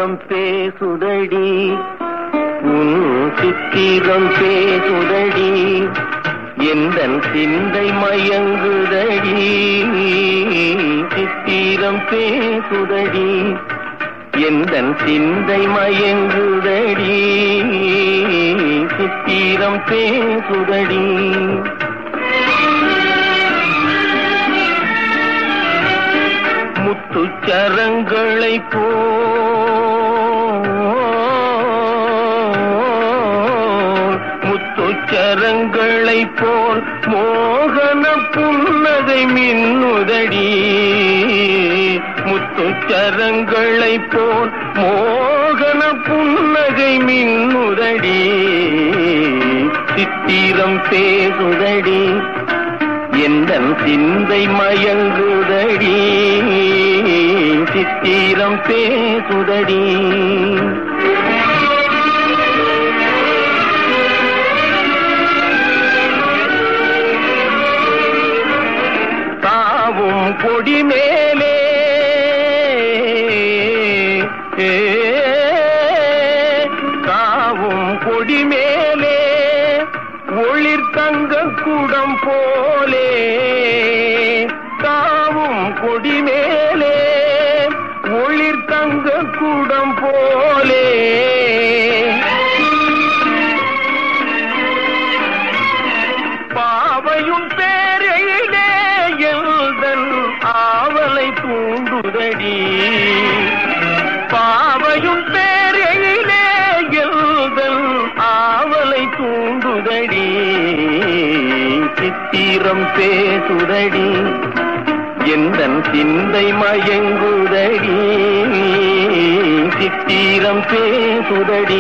சித்திரம் பேசுதடி உன் சித்திரம் பேசுதடி எந்தன் சிந்தை மயங்குதடி சித்திரம் பேசுதடி எந்தன் சிந்தை மயங்குதடி சித்திரம் பேசுதடி முத்துச்சரங்களை போல் முத்துச்சரங்களை போல் மோகன புன்னகை மின்னுதடி முத்துச்சரங்களை போல் மோகன புன்னகை மின்னுதடி சித்திரம் பேசுதடி எந்தன் சிந்தை மயங்குதடி சித்திரம் பேசுதடி தாவும் கொடி மேலே ஏ, தாவும் கொடி மேலே ஒளிர் தங்க குடம் போலே தாவும் கொடி மேலே ஒளிர் தங்க குடம் போலே பாவையும் பேரையிலே எழுதன் ஆவலை தூண்டுதடி பாவையும் பேரையிலே எழுதன் ஆவலை தூண்டுதடி சித்திரம் பேசுதடி எந்தன் சிந்தை மயங்குதடி சித்திரம் பேசுதடி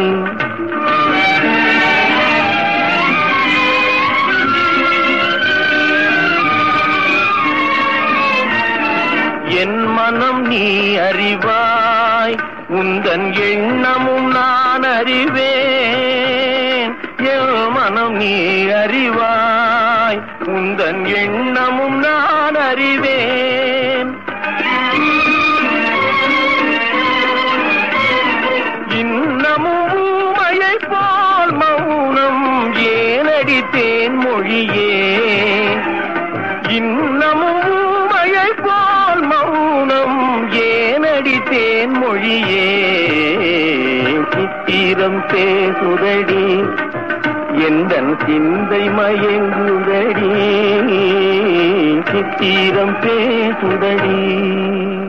என் மனம் நீ அறிவாய் உந்தன் எண்ணமும் நான் அறிவேன் என் மனம் நீ அறிவாய் உந்தன் எண்ணமும் நான் அறிவேன் இன்னமும் ஊமையை போல் மௌனம் ஏனடி தேன் மொழியே இன்னமும் ஊமையை போல் மௌனம் ஏனடி தேன் மொழியே சித்திரம் பேசுதடி எந்தன் சிந்தை மயங்குதடி சித்திரம் பேசுதடி